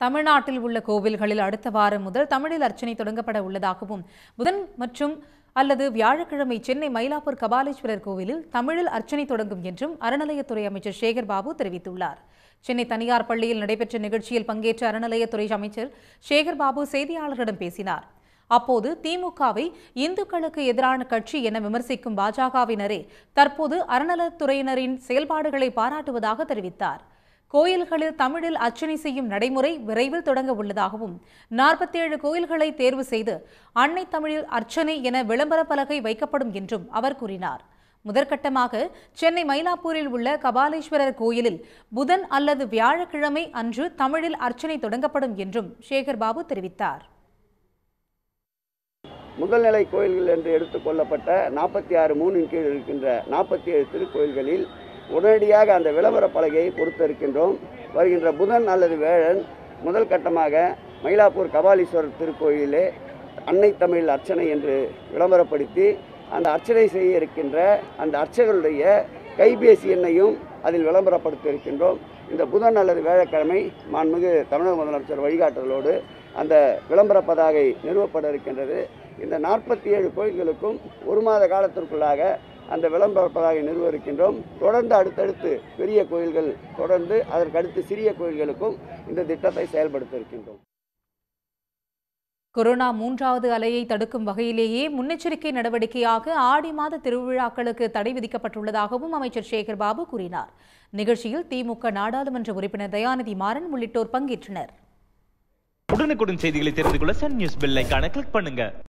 தமிழ்நாட்டில் உள்ள கோவில்களில் அடுத்த வாரம் முதல் தமிழில் அர்ச்சனை தொடங்கப்பட உள்ளதாகவும் புதன் மற்றும் அல்லது வியாழக்கிழமை சென்னை மயிலாப்பூர் கபாலீஸ்வரர் கோவிலில் தமிழில் அர்ச்சனை தொடங்கும் என்றும் அறநிலையத்துறை அமைச்சர் சேகர் பாபு தெரிவித்துள்ளார் சென்னை தனியார் பள்ளியில் நடைபெற்ற நிகழ்ச்சியில் பங்கேற்ற அறநிலையத்துறை அமைச்சர் சேகர் பாபு செய்தியாளர்களிடம் பேசினார் அப்போது திமுகவை இந்துக்களுக்கு எதிரான கட்சி என விமர்சிக்கும் பாஜகவினரே தற்போது அறநிலையத்துறையினரின் செயல்பாடுகளை பாராட்டுவதாக தெரிவித்தார் கோயில்களில் தமிழில் அர்ச்சனை செய்யும் நடைமுறை விரைவில் தொடங்க உள்ளதாகவும் நாற்பத்தி ஏழு கோயில்களை தேர்வு செய்து அன்னை தமிழில் அர்ச்சனை என விளம்பர பலகை வைக்கப்படும் என்றும் அவர் கூறினார் முதற்கட்டமாக சென்னை மயிலாப்பூரில் உள்ள கபாலீஸ்வரர் கோயிலில் புதன் அல்லது வியாழக்கிழமை அன்று தமிழில் அர்ச்சனை தொடங்கப்படும் என்றும் சேகர் பாபு தெரிவித்தார் முதல்நிலை கோயில்கள் என்று எடுத்துக்கொள்ளப்பட்ட நாற்பத்தி ஆறு மூணின் கீழ் இருக்கின்ற நாற்பத்தி ஏழு திருக்கோயில்களில் உடனடியாக அந்த விளம்பர பலகையை பொறுத்திருக்கின்றோம் வருகின்ற புதன் அல்லது வேழன் முதல் கட்டமாக மயிலாப்பூர் கபாலீஸ்வரர் திருக்கோயிலே அன்னை தமிழ் அர்ச்சனை என்று விளம்பரப்படுத்தி அந்த அர்ச்சனை செய்ய இருக்கின்ற அந்த அர்ச்சகருடைய கைபேசி எண்ணையும் அதில் விளம்பரப்படுத்தி இருக்கின்றோம் இந்த புதன் அல்லது வேழக்கிழமை மாண்புமிகு தமிழக முதலமைச்சர் வழிகாட்டுதலோடு அந்த விளம்பர பதாகை நிறுவப்பட இருக்கின்றது இந்த நாற்பத்தி ஏழு கோயில்களுக்கும் ஒரு மாத காலத்திற்குள்ளாக அந்த விளம்பர பதாகை நிறுவ இருக்கின்றோம் தொடர்ந்து அடுத்தடுத்து பெரிய கோயில்கள் தொடர்ந்து அதற்கடுத்து சிறிய கோயில்களுக்கும் இந்த திட்டத்தை செயல்படுத்த இருக்கின்றோம் கொரோனா மூன்றாவது அலையை தடுக்கும் வகையிலேயே முன்னெச்சரிக்கை நடவடிக்கையாக ஆடி மாத திருவிழாக்களுக்கு தடை விதிக்கப்பட்டுள்ளதாகவும் அமைச்சர் சேகர் பாபு கூறினார் நிகழ்ச்சியில் திமுக நாடாளுமன்ற உறுப்பினர் தயாநிதி மாறன் உள்ளிட்டோர் பங்கேற்றனர் உடனுக்குடன் செய்திகளை தெரிந்து கொள்ள சன் நியூஸ் பெல் ஐகானை கிளிக் பண்ணுங்க